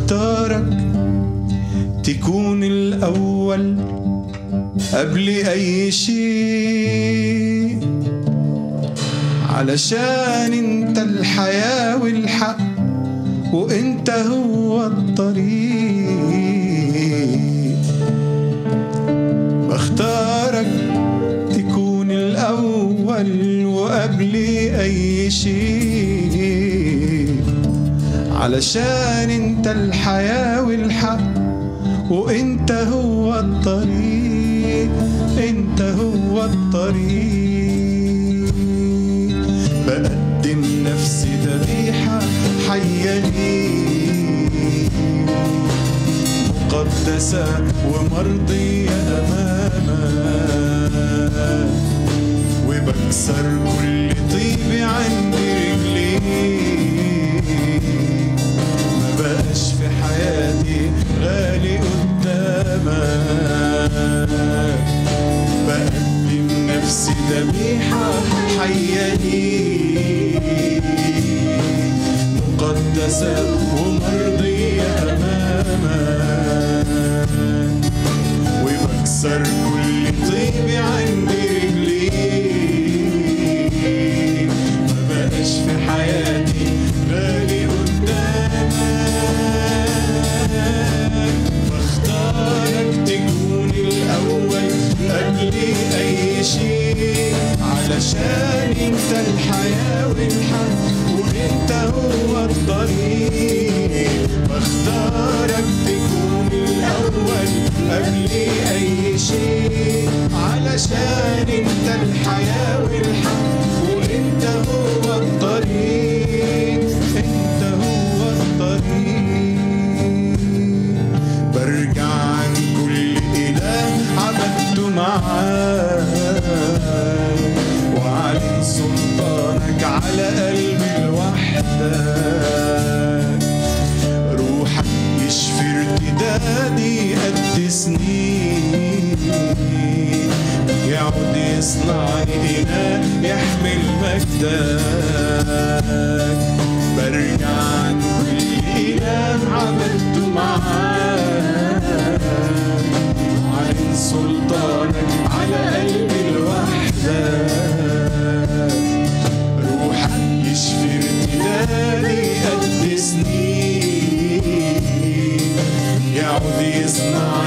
بختارك تكون الأول قبل أي شيء علشان انت الحياة والحق وانت هو الطريق بختارك تكون الأول وقبل أي شيء علشان انت الحياة والحق وانت هو الطريق انت هو الطريق بقدم نفسي ذبيحة حية ليك مقدسة ومرضية أمامك وبكسر كل طيب عند رجليك ما بقاش في حياتي غالي قدامك بقدم نفسي ذبيحة حية ليك مقدسة ومرضية أمامك وبكسر كل طيب عند رجليك ما بقاش في حياتي غالي قدامك بختارك تكون الأول قبل أي شيء علشان انت الحياة والحق وانت هو الطريق بختارك تكون الأول قبل أي شيء علشان انت الحياة والحق وانت هو الطريق انت هو الطريق برجع عن كل إله عبدته معاك وعلن سلطانك على قلبي لوحدك روحك يشفي ارتدادي قد سنين يعود يصنعني إله يحمل مجدك برجع عن كل إله عبدته معاك وعن سلطانك على قلبي لوحدك روحك يشفي ارتدادي قد سنين يعود يصنع